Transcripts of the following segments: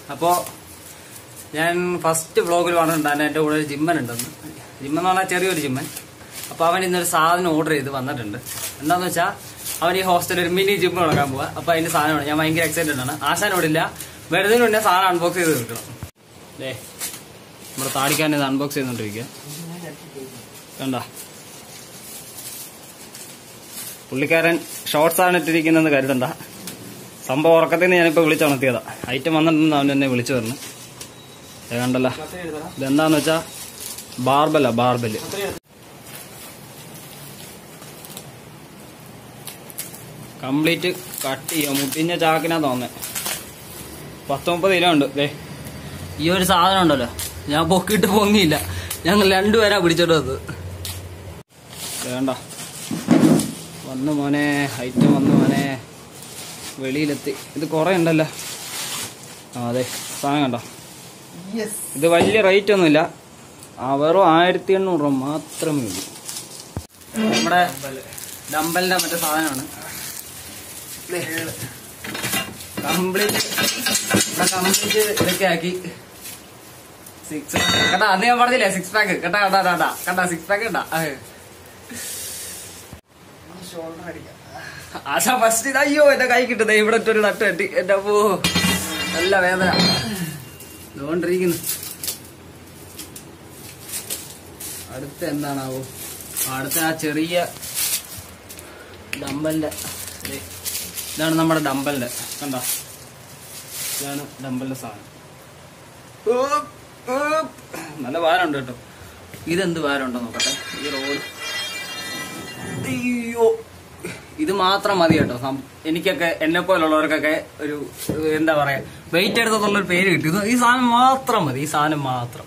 അപ്പോൾ ഞാൻ ഫസ്റ്റ് വ്ളോഗിൽ പറഞ്ഞിട്ടുണ്ടായിരുന്നു എൻ്റെ കൂടെ ഒരു ജിമ്മൻ ഉണ്ടെന്ന് ജിമ്മൻ എന്ന് പറഞ്ഞാൽ ചെറിയൊരു ജിമ്മൻ അപ്പോൾ അവൻ ഇന്നൊരു സാധനം ഓർഡർ ചെയ്ത് വന്നിട്ടുണ്ട് എന്താണെന്ന് വെച്ചാൽ അവൻ ഈ ഹോസ്റ്റലിൽ ഒരു മിനി ജിമ്മ് തുടങ്ങാൻ പോവാ അപ്പോൾ അതിൻ്റെ സാധനമാണ് ഞാൻ ഭയങ്കര എക്സൈറ്റഡ് ആണ് ആശാനോടില്ല വരുന്നതിന് മുന്നേ സാധനം അൺബോക്സ് ചെയ്ത് തീർക്കണം അല്ലേ നമ്മുടെ താടിക്കാൻ ഇത് അൺബോക്സ് ചെയ്തുകൊണ്ടിരിക്കുക കണ്ട പുള്ളിക്കാരൻ ഷോർട്സ് ആണ് ഇട്ടിരിക്കുന്നെന്ന് കരുതണ്ട സംഭവം ഉറക്കത്തിൽ നിന്ന് ഞാനിപ്പോൾ വിളിച്ചുണർത്തിയതാ ഐറ്റം വന്നിട്ടുണ്ടെന്ന് അവൻ എന്നെ വിളിച്ചു പറഞ്ഞു ഇത് കണ്ടല്ല ഇതെന്താന്ന് വെച്ചാ ബാർബല ബാർബല് കംപ്ലീറ്റ് കട്ട് ചെയ്യാം മുട്ടിഞ്ഞ ചാക്കിനാ തോന്നേ പത്ത് മുപ്പത് കിലോ ഉണ്ട് ദേ ഈ ഒരു സാധനം ഉണ്ടല്ലോ ഞാൻ പൊക്കിയിട്ട് പൊങ്ങിയില്ല ഞങ്ങൾ രണ്ടുപേരാ പിടിച്ചോണ്ട് വന്നത് വേണ്ട വന്നു മോനെ ഐറ്റം വന്നു മോനെ വെളിയിലെത്തി ഇത് കുറേ ഉണ്ടല്ലോ ആ അതെ സാധനം കണ്ടോ ഇത് വലിയ റേറ്റ് ഒന്നുമില്ല ആ വെറും ആയിരത്തി എണ്ണൂറ് രൂപ മാത്രമേ ഉള്ളൂ നമ്മുടെ ഡമ്പലിന്റെ മറ്റേ സാധനമാണ് കംപ്ലീറ്റ് കംപ്ലീറ്റ് ഇതൊക്കെ ആക്കി സിക്സ് കേട്ടാ അന്ന് ഞാൻ പറഞ്ഞില്ലേ സിക്സ് പാക്ക് കേട്ടാ കേട്ടാ കേട്ടാ കേട്ടാ സിക്സ് പാക്ക് കേട്ടാ ആശാ ഫസ്റ്റ് ഇത് അയ്യോ എന്റെ കൈ കിട്ടുന്നത് ഇവിടെ ഇട്ടൊരു നട്ട് കെട്ടി എന്റെ അപ്പോ നല്ല വേദന ഇതുകൊണ്ടിരിക്കുന്നു അടുത്ത എന്താണാവോ അടുത്ത ആ ചെറിയ ഡമ്പലിന്റെ ദേ, ഇതാണ് നമ്മുടെ ഡമ്പലിന്റെ കണ്ട ഇതാണ് ഡമ്പലിന്റെ സാധനം ഊപ്പ്, ഊപ്പ്. നല്ല ഭാരമുണ്ട് കേട്ടോ ഇതെന്ത് ഭാരമുണ്ടോ നോക്കട്ടെ ഈ റോഡ് അയ്യോ ഇത് മാത്രം മതി കേട്ടോ സം- എനിക്കൊക്കെ എന്നെ പോലുള്ളവർക്കൊക്കെ ഒരു ഏഹ്, എന്താ പറയാ വെയിറ്റ് എടുത്തുള്ളൊരു പേര് കിട്ടി ഇത് ഈ സാധനം മാത്രം മതി ഈ സാധനം മാത്രം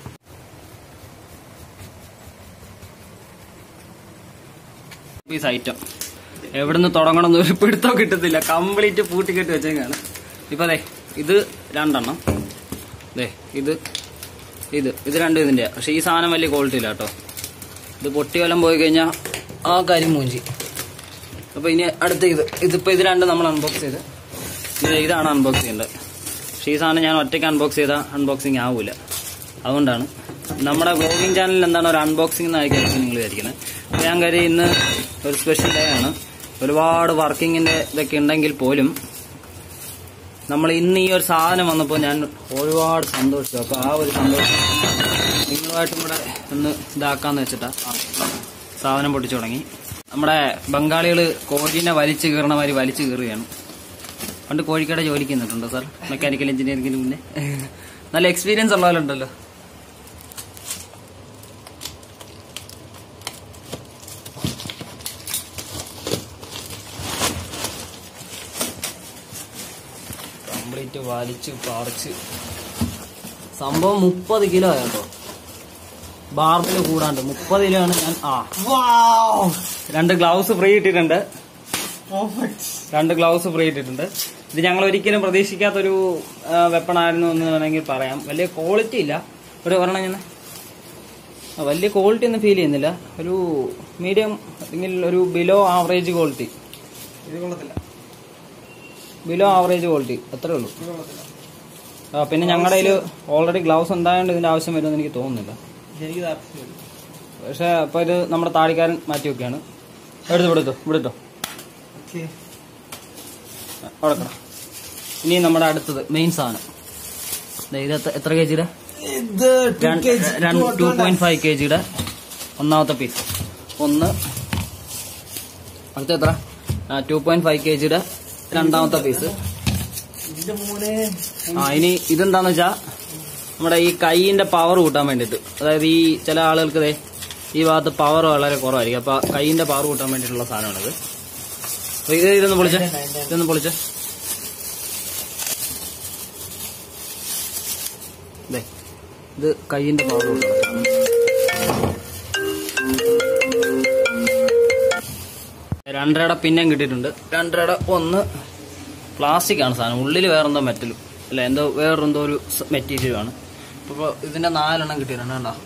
പീസ് ഐറ്റം എവിടുന്ന് തുടങ്ങണമെന്ന് ഒരു പിടുത്തം കിട്ടത്തില്ല കംപ്ലീറ്റ് പൂട്ടിക്കെട്ടി വെച്ചേക്കാണ് ഇപ്പൊ അതെ ഇത് രണ്ടെണ്ണം ദേ ഇത് ഇത് ഇത് രണ്ടും ഇതിന്റെ പക്ഷെ ഈ സാധനം വലിയ ക്വാളിറ്റി ഇല്ല കേട്ടോ ഇത് പൊട്ടി വല്ലം പോയി കഴിഞ്ഞാൽ ആ കാര്യം മൂഞ്ചി അപ്പൊ ഇനി അടുത്ത ഇത് ഇതിപ്പോ ഇത് രണ്ടും നമ്മൾ അൺബോക്സ് ചെയ്ത് ഇത് ഇതാണ് അൺബോക്സ് ചെയ്യേണ്ടത് പക്ഷെ ഈ സാധനം ഞാൻ ഒറ്റയ്ക്ക് അൺബോക്സ് ചെയ്താൽ അൺബോക്സിങ് ആവൂല അതുകൊണ്ടാണ് നമ്മുടെ വ്ലോഗിങ് ചാനലിൽ എന്താണ് ഒരു അൺബോക്സിംഗ് എന്നായിരിക്കും നിങ്ങൾ വിചാരിക്കുന്നത് അപ്പൊ ഞാൻ കാര്യം ഇന്ന് ഒരു സ്പെഷ്യൽ ഡേ ആണ് ഒരുപാട് വർക്കിങ്ങിന്റെ ഇതൊക്കെ ഉണ്ടെങ്കിൽ പോലും നമ്മൾ ഇന്ന് ഈ ഒരു സാധനം വന്നപ്പോൾ ഞാൻ ഒരുപാട് സന്തോഷിച്ചു അപ്പൊ ആ ഒരു സന്തോഷം നിങ്ങളുമായിട്ടും കൂടെ ഒന്ന് ഇതാക്കാന്ന് വെച്ചിട്ടാ ആ സാധനം പൊട്ടിച്ചു തുടങ്ങി നമ്മുടെ ബംഗാളികള് കോഴീനെ വലിച്ചു കീറണ മാതിരി വലിച്ചു കീറുകയാണ് പണ്ട് കോഴിക്കട ജോലിക്ക് നിന്നിട്ടുണ്ടോ സാർ മെക്കാനിക്കൽ എഞ്ചിനീയറിംഗിന് മുന്നേ നല്ല എക്സ്പീരിയൻസ് ഉള്ളവരുണ്ടല്ലോ കംപ്ലീറ്റ് വലിച്ച് പറിച്ച് സംഭവം മുപ്പത് കിലോ കേട്ടോ ബാർബിൽ കൂടാണ്ട് മുപ്പത് കിലോ ആണ് ഞാൻ ആ രണ്ട് ഗ്ലൗസ് ഫ്രീ ഇട്ടിട്ടുണ്ട് രണ്ട് ഗ്ലൗസ് ഫ്രീ ഇട്ടിട്ടുണ്ട് ഇത് ഞങ്ങൾ ഒരിക്കലും പ്രതീക്ഷിക്കാത്തൊരു വെപ്പൺ ആയിരുന്നു എന്ന് വേണമെങ്കിൽ പറയാം വലിയ ക്വാളിറ്റി ഇല്ല ഒരു ഒരെണ്ണം ഞാൻ ആ, വലിയ ക്വാളിറ്റി ഒന്നും ഫീൽ ചെയ്യുന്നില്ല ഒരു മീഡിയം അല്ലെങ്കിൽ ഒരു ബിലോ ആവറേജ് ക്വാളിറ്റി ഇത് കൊള്ളത്തില്ല ബിലോ ആവറേജ് ക്വാളിറ്റി അത്രേ ഉള്ളൂ ആ, പിന്നെ ഞങ്ങളുടെ കയ്യിൽ ഓൾറെഡി ഗ്ലൗസ് ഉണ്ടായതുകൊണ്ട് ഇതിന്റെ ആവശ്യം വരുമെന്ന് എനിക്ക് തോന്നുന്നില്ല എനിക്ക് താല്പര്യം പക്ഷെ അപ്പൊ ഇത് നമ്മുടെ താടിക്കാരൻ മാറ്റി വെക്കുകയാണ് എടുത്തു ഇവിടെ ഇട്ടോ ഇവിടെ ഇട്ടോ അവിടെ കിട. ഇനി നമ്മുടെ അടുത്തത് മെയിൻ സാധനം ദേ ഇത് എത്ര- എത്ര കെ ജിയുടെ ഇത് ടു പോയിന്റ് ഫൈവ് കെ ജിയുടെ ഒന്നാമത്തെ പീസ് ഒന്ന് അടുത്ത എത്ര ടു പോയിന്റ് ഫൈവ് കെ ജിയുടെ രണ്ടാമത്തെ പീസ് ഇതിന്റെ മോനെ ആ ഇനി ഇതെന്താന്ന് വെച്ചാ നമ്മുടെ ഈ കൈയിന്റെ പവർ കൂട്ടാൻ വേണ്ടിട്ട് അതായത് ഈ ചില ആളുകൾക്ക് ദേ ഈ ഭാഗത്ത് പവർ വളരെ കുറവായിരിക്കും അപ്പൊ കൈയിന്റെ പവർ കൂട്ടാൻ വേണ്ടിയിട്ടുള്ള സാധനമാണിത് അപ്പൊ ഇത് ഇതൊന്ന് പൊളിച്ചേ ഇതൊന്ന് പൊളിച്ചേ ദേ ഇത് കൈയിന്റെ പവർ കൂട്ടാൻ രണ്ടരയുടെ പിന്നെയും കിട്ടിയിട്ടുണ്ട് രണ്ടരയുടെ ഒന്ന് പ്ലാസ്റ്റിക് ആണ് സാധനം ഉള്ളിൽ വേറെന്തോ മെറ്റലും അല്ല എന്തോ വേറെന്തോ ഒരു മെറ്റീരിയലും ആണ് അപ്പോൾ ഇതിന്റെ നാലെണ്ണം കിട്ടിയിട്ടുണ്ട് കണ്ടോ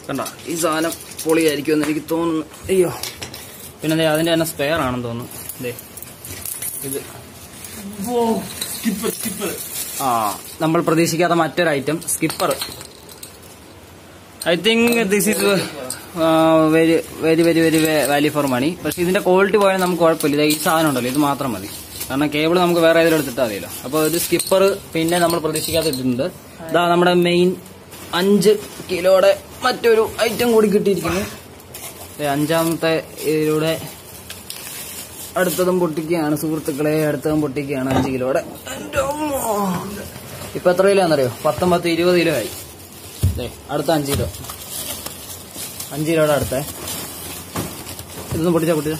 കണ്ട ഈ സാധനം പൊളിയായിരിക്കുമെന്ന് എനിക്ക് തോന്നുന്നു അയ്യോ പിന്നെ ദേ അതിന്റെ തന്നെ സ്പെയർ ആണെന്ന് തോന്നുന്നു ദേ ഇത് സ്കിപ്പർ സ്കിപ്പർ ആ നമ്മൾ പ്രതീക്ഷിക്കാത്ത മറ്റൊരു item skipper I think this is very very very very value for money പക്ഷെ ഇതിന്റെ ക്വാളിറ്റി പോയാൽ നമുക്ക് കുഴപ്പമില്ല ദേ ഈ സാധനം ഉണ്ടല്ലോ ഇത് മാത്രം മതി കാരണം കേബിൾ നമുക്ക് വേറെ ഏതെങ്കിലും എടുത്തിട്ടാൽ മതിയല്ലോ അപ്പോൾ ഇത് സ്കിപ്പർ പിന്നെ നമ്മൾ പ്രതീക്ഷിക്കാതെ ഇട്ടിട്ടുണ്ട് ഇതാ നമ്മുടെ മെയിൻ അഞ്ച് കിലോയുടെ മറ്റൊരു ഐറ്റം കൂടി കിട്ടിയിരിക്കുന്നു ദേ അഞ്ചാമത്തെ ഇതിലൂടെ അടുത്തതും പൊട്ടിക്കുകയാണ് സുഹൃത്തുക്കളെ അടുത്തതും പൊട്ടിക്കുകയാണ് അഞ്ച് കിലോയുടെ എൻ്റെ അമ്മോ. ഇപ്പൊ എത്ര കിലോ ആണെന്നറിയോ പത്തൊമ്പത് ഇരുപത് കിലോ ആയി ദേ അടുത്ത അഞ്ച് കിലോ അഞ്ച് കിലോയുടെ അടുത്ത ഇതൊന്നും പൊട്ടിച്ചാ പൊട്ടിച്ച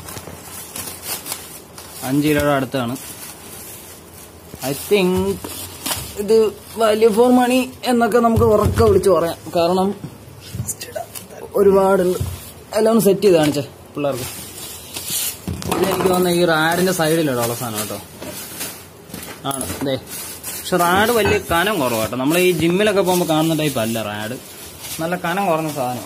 അഞ്ച് കിലോയുടെ അടുത്താണ് ഐ തിങ്ക് ഇത് വാല്യൂ ഫോർ മണി എന്നൊക്കെ നമുക്ക് ഉറക്കെ വിളിച്ച് പറയാം കാരണം ഒരുപാടുണ്ട് എല്ലാം ഒന്ന് സെറ്റ് ചെയ്ത് കാണിച്ചേ പിള്ളേർക്ക് ഇത് എനിക്ക് തോന്നുന്ന ഈ റാഡിന്റെ സൈഡിലിടാനുള്ള സാധനം കേട്ടോ ആണ് അതെ പക്ഷെ റാഡ് വലിയ കനം കുറവാ കേട്ടോ നമ്മൾ ഈ ജിമ്മിലൊക്കെ പോകുമ്പോൾ കാണുന്ന ടൈപ്പ് അല്ല റാഡ് നല്ല കനം കുറഞ്ഞ സാധനം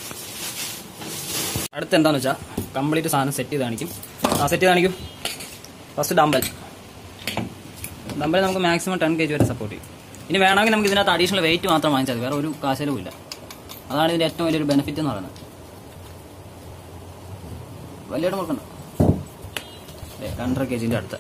അടുത്ത് എന്താന്ന് വെച്ചാൽ കംപ്ലീറ്റ് സാധനം സെറ്റ് ചെയ്ത് കാണിക്കും ആ സെറ്റ് ചെയ്ത് കാണിക്കും ഫസ്റ്റ് ഡമ്പൽ ഡമ്പൽ നമുക്ക് മാക്സിമം ടെൻ കെ ജി വരെ സപ്പോർട്ട് ചെയ്യും ഇനി വേണമെങ്കിൽ നമുക്ക് ഇതിനകത്ത് അഡീഷണൽ വെയിറ്റ് മാത്രം വാങ്ങിച്ചാൽ മതി വേറെ ഒരു കാശലും ഇല്ല അതാണ് ഇതിന്റെ ഏറ്റവും വലിയൊരു ബെനിഫിറ്റ് എന്ന് പറയുന്നത് വലിയ മുറുക്കണ്ട ദേ, രണ്ടര കെ ജിന്റെ അടുത്ത്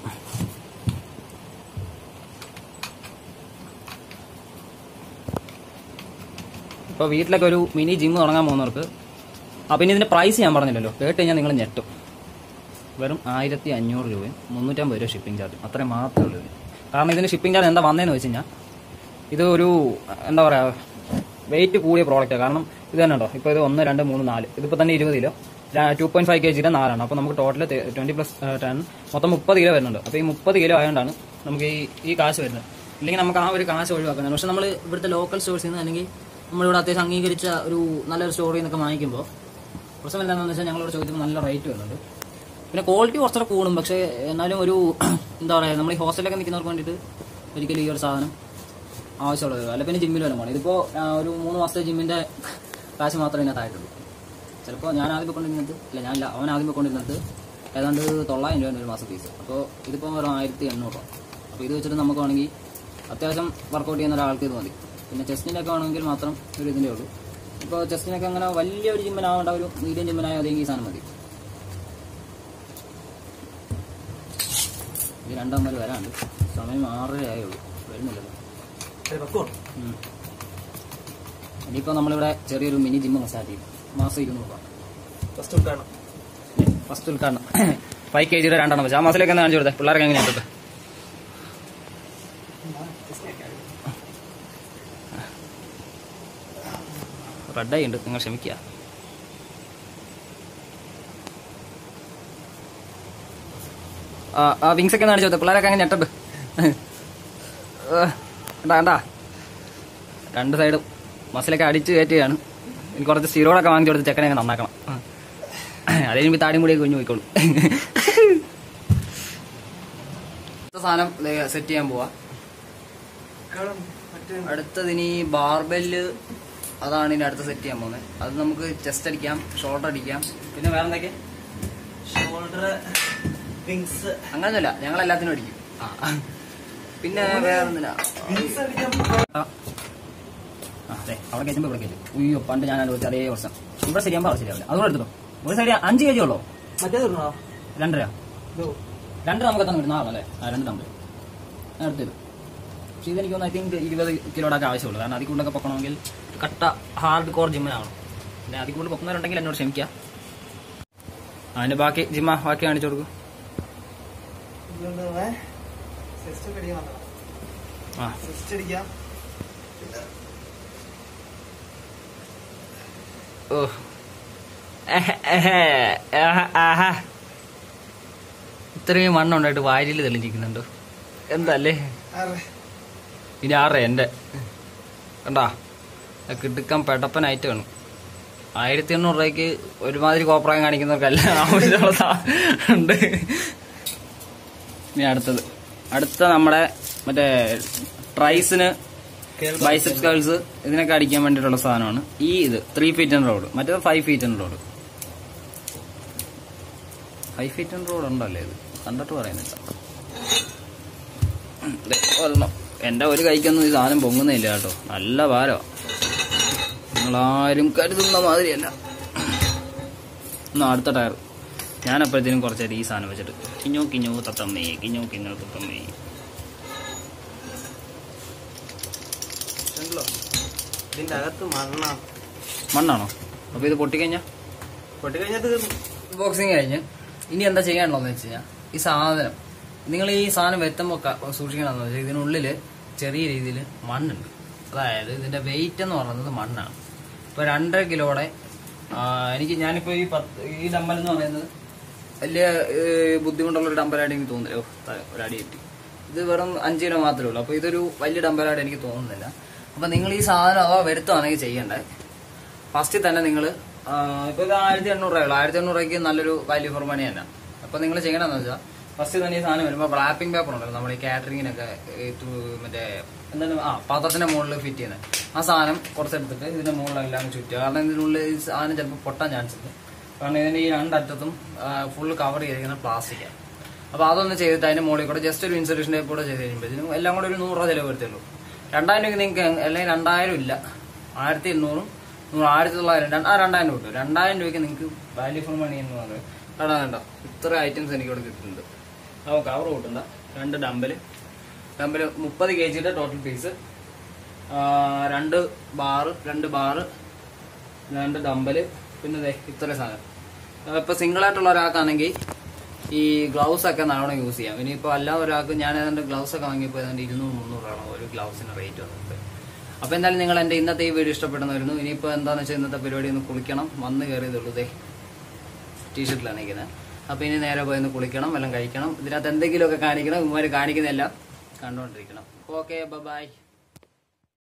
ഇപ്പൊ വീട്ടിലൊക്കെ ഒരു മിനി ജിം തുടങ്ങാൻ പോകുന്നവർക്ക് ആ പിന്നെ ഇതിന്റെ പ്രൈസ് ഞാൻ പറഞ്ഞില്ലല്ലോ കേട്ട് കഴിഞ്ഞാൽ നിങ്ങൾ ഞെട്ടും വെറും ആയിരത്തി അഞ്ഞൂറ് രൂപയും മുന്നൂറ്റമ്പത് രൂപ ഷിപ്പിംഗ് ചാർജ് അത്രയും മാത്രമേ ഉള്ളൂ ഇതിന്. കാരണം ഇതിന് ഷിപ്പിംഗ് ചാർജ് എന്താ വന്നതെന്ന് വെച്ച് കഴിഞ്ഞാൽ ഇത് ഒരു എന്താ പറയാ വെയിറ്റ് കൂടിയ പ്രോഡക്റ്റാണ് കാരണം ഇത് തന്നെ ഉണ്ടോ ഇപ്പോൾ ഇത് ഒന്ന് രണ്ട് മൂന്ന് നാല് ഇതിപ്പോൾ തന്നെ ഇരുപത് kilo two point five K ജിയുടെ നാലാണ് അപ്പോൾ നമുക്ക് ടോട്ടൽ ട്വന്റി പ്ലസ് ടെൻ മൊത്തം മുപ്പത് കിലോ വരുന്നുണ്ട് അപ്പോൾ ഈ മുപ്പത് കിലോ ആയതുകൊണ്ടാണ് നമുക്ക് ഈ ഈ കാശ് വരുന്നത് ഇല്ലെങ്കിൽ നമുക്ക് ആ ഒരു കാശ് ഒഴിവാക്കുന്നത് പക്ഷെ നമ്മൾ ഇവിടുത്തെ ലോക്കൽ സ്റ്റോഴ്സിൽ നിന്ന് അല്ലെങ്കിൽ നമ്മളിവിടെ അത്യാവശ്യം അംഗീകരിച്ച ഒരു നല്ലൊരു സ്റ്റോറിൽ നിന്നൊക്കെ വാങ്ങിക്കുമ്പോൾ പ്രശ്നം എന്താണെന്ന് വെച്ചാൽ ഞങ്ങളോട് ചോദിക്കുമ്പോൾ നല്ല റേറ്റ് വരുന്നുണ്ട് പിന്നെ ക്വാളിറ്റി കുറച്ചുകൂടെ കൂടും പക്ഷേ എന്നാലും ഒരു എന്താ പറയുക നമ്മൾ ഈ ഹോസ്റ്റലിലൊക്കെ നിൽക്കുന്നവർക്ക് വേണ്ടിയിട്ട് ഒരിക്കലും ഈ ഒരു സാധനം ആവശ്യമുള്ളത് അല്ല പിന്നെ ജിമ്മിൽ വല്ലതും വേണം ഇതിപ്പോൾ ഒരു മൂന്ന് മാസത്തെ ജിമ്മിൻ്റെ കാശ് മാത്രമേ ഇതിനകത്തായിട്ടുള്ളൂ ചിലപ്പോൾ ഞാൻ ആദ്യം പോയിക്കൊണ്ടിരുന്നത് ഇല്ല ഞാനില്ല അവൻ ആദ്യം പോയിക്കൊണ്ടിരുന്നത് ഏതാണ്ട് തൊള്ളായിരം രൂപ ഒരു മാസം ഫീസ് അപ്പോൾ ഇതിപ്പോൾ വെറും ആയിരത്തി എണ്ണൂറ് രൂപ അപ്പോൾ ഇത് വെച്ചിട്ട് നമുക്ക് വേണമെങ്കിൽ അത്യാവശ്യം വർക്കൗട്ട് ചെയ്യുന്ന ഒരാൾക്ക് ഇത് മതി പിന്നെ ചെസ്റ്റിനൊക്കെ വേണമെങ്കിൽ മാത്രം ഒരു ഇതിൻ്റെ ഉള്ളൂ ഇപ്പോൾ ചെസ്റ്റിനൊക്കെ അങ്ങനെ വലിയ ഒരു ജിമ്മിനാവേണ്ട ഒരു മീഡിയം ജിമ്മിനായ അതെങ്കിൽ ഈ സാധനം മതി ഇത് രണ്ടാം വരെ വരാണ്ട് സമയം ആറര ആയുള്ളൂ വരുന്നില്ലല്ലോ ഉം. ഇനിയിപ്പോൾ നമ്മളിവിടെ ചെറിയൊരു മിനി ജിമ്മ് സ്റ്റാർട്ട് ചെയ്യും മാസം ഇരുന്നൂറ് രൂപ ഫസ്റ്റ് ഉദ്ഘാടനം ഫസ്റ്റ് ഉദ്ഘാടനം ഫൈവ് കെ ജിയുടെ രണ്ടെണ്ണം വെച്ചാൽ ആ മാസത്തിലേക്ക് ഒന്ന് കാണിച്ചു കൊടുത്തേ പിള്ളേർക്ക് എങ്ങനെയാണ് റെഡായി ഉണ്ട് നിങ്ങൾ ക്ഷമിക്കുക ആ ആ വിങ്സ് ഒക്കെ ഒന്ന് കാണിച്ചു കൊടുത്തേ പിള്ളേരൊക്കെ അങ്ങനെ ഞെട്ടുണ്ട് കണ്ടാ കണ്ടാ രണ്ട് സൈഡും മസിലൊക്കെ അടിച്ച് കയറ്റുകയാണ് എനിക്ക് കുറച്ച് സ്ഥിരോടൊക്കെ വാങ്ങിച്ചു കൊടുത്ത് ചെക്കനെ അങ്ങ് നന്നാക്കണം അത് കഴിയുമ്പോൾ താടിയും കൂടി കുഞ്ഞു പോയിക്കോളും അടുത്ത സാധനം സെറ്റ് ചെയ്യാൻ പോവാ അടുത്തതിനി ബാർബെല്ല് അതാണ് ഇനി അടുത്ത് സെറ്റ് ചെയ്യാൻ പോകുന്നത് അത് നമുക്ക് ചെസ്റ്റ് അടിക്കാം ഷോൾഡർ അടിക്കാം പിന്നെ വേറെ എന്തൊക്കെ ഷോൾഡർ വിങ്സ് അങ്ങനെയൊന്നുമില്ല ഞങ്ങൾ എല്ലാത്തിനും അടിക്കും ആ പിന്നെ വേറെ ഒന്നുമില്ല വിങ്സ് അടിക്കാൻ ആ ആ, അതെ അവിടെ കയറ്റുമ്പോൾ ഇവിടെ കയറ്റും ഉയ്യോ പണ്ട് ഞാൻ അനുഭവിച്ച അതേ പ്രശ്നം ഇവിടെ ശരിയാകുമ്പോൾ അവിടെ ശരിയാവില്ല അതുകൂടെ എടുത്തോ ഒരു സൈഡ് അഞ്ച് കെ ജി ഉള്ളോ മറ്റേത് ഇടണോ രണ്ടര ഇതോ രണ്ട് നമുക്ക് തന്നെ വരുന്ന ആളല്ലേ ആ രണ്ട് നമ്പർ ഞാൻ എടുത്തു തരും പക്ഷേ ഇതെനിക്ക് തോന്നുന്നു ഐ തിങ്ക് ഇരുപത് കിലോയുടെ ഒക്കെ ആവശ്യമുള്ളൂ കാരണം അതിൽ കൂടുതലൊക്കെ പൊക്കണമെങ്കിൽ കട്ട ഹാർഡ് കോർ ജിമ്മിനാവണം പിന്നെ അതിൽ കൂടുതൽ പൊക്കുന്നവരുണ്ടെങ്കിൽ എന്നോട് ക്ഷമിക്കുക അതിന്റെ ബാക്കി ജിമ്മ ബാക്കി കാണിച്ചു കൊടുക്കും ഇതുകൊണ്ട് ചെസ്റ്റ് ഒക്കെ അടിക്കാൻ വന്നതാ ആ ചെസ്റ്റ് അടിക്കാം ഓ എഹ്, എഹ്, ആഹ്, ആഹാ. ഇത്രയും മണ്ണുണ്ടായിട്ട് വാരിയിൽ തെളിഞ്ഞിരിക്കുന്നുണ്ടോ എന്തല്ലേ ആറ് ഇനി ആറേ എന്റെ കണ്ടാ കിടുക്കാൻ പെടപ്പനായിട്ട് വേണം ആയിരത്തി എണ്ണൂറ് രൂപയ്ക്ക് ഒരുമാതിരി കോപ്രായം കാണിക്കുന്നവർക്കല്ല ആവശ്യമുള്ള സാ- ഉണ്ട് ഇനി അടുത്തത് അടുത്ത നമ്മുടെ മറ്റേ ട്രൈസിന് ബൈസെപ്സ് കേൾസ് ഇതിനൊക്കെ അടിക്കാൻ വേണ്ടിയിട്ടുള്ള സാധനമാണ് ഈ ഇത് ത്രീ ഫീറ്റ് ആൻഡ് റോഡ് മറ്റേത് five feet and rod five feet and rod ഉണ്ടല്ലേ ഇത് കണ്ടിട്ട് പറയുന്നില്ല ഉം, ദേ, ഒരെണ്ണം എന്റെ ഒരു കൈക്കൊന്നും ഈ സാധനം പൊങ്ങുന്നില്ല കേട്ടോ നല്ല ഭാരോ നിങ്ങളാരും കരുതുന്ന മാതിരിയല്ല എന്നാ അടുത്ത ടയർ ഞാൻ അപ്പോഴത്തേനും കുറച്ചേരം ഈ സാധനം വെച്ചിട്ട് കിഞ്ഞോ കിഞ്ഞോ തത്തമ്മേ കിഞ്ഞോ കിഞ്ഞോ തത്തമ്മേ ഉണ്ടല്ലോ ഇതിന്റെ അകത്ത് മണ്ണാണ് മണ്ണാണോ അപ്പൊ ഇത് പൊട്ടിക്കഴിഞ്ഞാ പൊട്ടി കഴിഞ്ഞാൽ തീർന്നു ബോക്സിങ് കഴിഞ്ഞ് ഇനി എന്താ ചെയ്യാനുള്ളതെന്ന് വെച്ച് കഴിഞ്ഞാൽ ഈ സാധനം നിങ്ങൾ ഈ സാധനം വെത്തുമ്പോൾ സൂക്ഷിക്കണമെന്ന് വെച്ചാൽ ഇതിനുള്ളിൽ ചെറിയ രീതിയിൽ മണ്ണുണ്ട് അതായത് ഇതിന്റെ വെയിറ്റ് എന്ന് പറയുന്നത് മണ്ണാണ് ഇപ്പൊ രണ്ടര കിലോയുടെ ആ, എനിക്ക് ഞാനിപ്പോ ഈ പത്ത് ഈ ഡമ്പൽ എന്ന് പറയുന്നത് വലിയ ഏ, ബുദ്ധിമുട്ടുള്ള ഒരു ഡമ്പലായിട്ട് എനിക്ക് തോന്നുന്നില്ല ഓ ത- ഒരടി കിട്ടി ഇത് വെറും അഞ്ച് കിലോ മാത്രമേ ഉള്ളൂ അപ്പൊ ഇതൊരു വലിയ ഡമ്പലായിട്ട് എനിക്ക് തോന്നുന്നില്ല അപ്പൊ നിങ്ങൾ ഈ സാധനം അഥവാ വരുത്തുവാണെങ്കിൽ ചെയ്യേണ്ടത് ഫസ്റ്റ് തന്നെ നിങ്ങൾ ഇപ്പൊ ഇത് ആയിരത്തി എണ്ണൂറ് രൂപയുള്ളൂ ആയിരത്തി എണ്ണൂറ് രൂപയ്ക്ക് നല്ലൊരു വാല്യൂ ഫോർ മണി തന്നെ അപ്പൊ നിങ്ങൾ ചെയ്യണമെന്ന് വെച്ചാൽ ഫസ്റ്റ് തന്നെ ഈ സാധനം വരുമ്പോൾ റാപ്പിംഗ് പേപ്പർ ഉണ്ടല്ലോ നമ്മൾ ഈ കാറ്ററിങ്ങിനൊക്കെ ഈ തു- മറ്റേ എന്താണ് ആ പാത്രത്തിന്റെ മുകളിൽ ഫിറ്റ് ചെയ്യുന്നത് ആ സാധനം കുറച്ചെടുത്തിട്ട് ഇതിന്റെ മുകളിലെല്ലാം ചുറ്റുക കാരണം ഇതിനുള്ളിൽ ഈ സാധനം ചിലപ്പോൾ പൊട്ടാൻ ചാൻസ് ഉണ്ട് കാരണം ഇതിന്റെ ഈ രണ്ടറ്റത്തും ഫുള്ള് കവർ ചെയ്തിരിക്കുന്ന പ്ലാസ്റ്റിക്കാണ് അപ്പൊ അതൊന്ന് ചെയ്തിട്ട് അതിന്റെ മുകളിൽ കൂടെ ജസ്റ്റ് ഒരു ഇൻസുലേഷൻ ടൈപ്പ് കൂടെ ചെയ്ത് കഴിയുമ്പോഴത്തേനും എല്ലാം കൂടെ ഒരു നൂറ് രൂപ ചിലവ് വരുത്തുള്ളൂ രണ്ടായിരം രൂപയ്ക്ക് നിങ്ങൾക്ക് അല്ലെങ്കിൽ രണ്ടായിരം ഇല്ല ആയിരത്തി എണ്ണൂറും നൂറ് ആയിരത്തി തൊള്ളായിരം രണ്ട്- ആ രണ്ടായിരം രൂപ കിട്ടും രണ്ടായിരം രൂപയ്ക്ക് നിങ്ങൾക്ക് വാല്യൂ ഫോർ മണി എന്ന് പറയുന്നത് കാണാൻ കണ്ടോ ഇത്ര ഐറ്റംസ് എനിക്ക് ഇവിടെ കിട്ടുന്നുണ്ട് അപ്പോൾ കവർ കൂട്ടണ്ട രണ്ട് ഡമ്പല് ഡമ്പല് മുപ്പത് കെ ജിയുടെ ടോട്ടൽ പീസ് രണ്ട് ബാറ് രണ്ട് ബാറ് രണ്ട് ഡമ്പല് പിന്നെ ദേ ഇത്ര സാധനം ആ, ഇപ്പൊ സിംഗിൾ ആയിട്ടുള്ള ഒരാൾക്കാണെങ്കിൽ ഈ ഗ്ലൗസ് ഒക്കെ നല്ലോണം യൂസ് ചെയ്യാം ഇനിയിപ്പോ അല്ലാതെ ഒരാൾക്ക് ഞാൻ ഏതാണ്ട് ഗ്ലൗസ് ഒക്കെ വാങ്ങിയപ്പോൾ ഏതാണ്ട് ഇരുന്നൂറ് മുന്നൂറ് രൂപ ഒരു ഗ്ലൗസിന് റേറ്റ് വന്നിട്ട് അപ്പൊ എന്തായാലും നിങ്ങൾ എന്റെ ഇന്നത്തെ ഈ വീഡിയോ ഇഷ്ടപ്പെടുന്നവരുന്നു ഇനിയിപ്പോ എന്താണെന്ന് വെച്ചാൽ ഇന്നത്തെ പരിപാടി ഒന്ന് കുളിക്കണം വന്ന് കയറിയതുള്ളൂ ദേ ടീഷർട്ടിലാണ് നിൽക്കുന്നത് അപ്പൊ ഇനി നേരെ പോയി ഒന്ന് കുളിക്കണം എല്ലാം കഴിക്കണം ഇതിനകത്ത് എന്തെങ്കിലുമൊക്കെ കാണിക്കണം ഇവന്മാര് കാണിക്കുന്നില്ല കണ്ടുകൊണ്ടിരിക്കണം ഓക്കെ ബൈ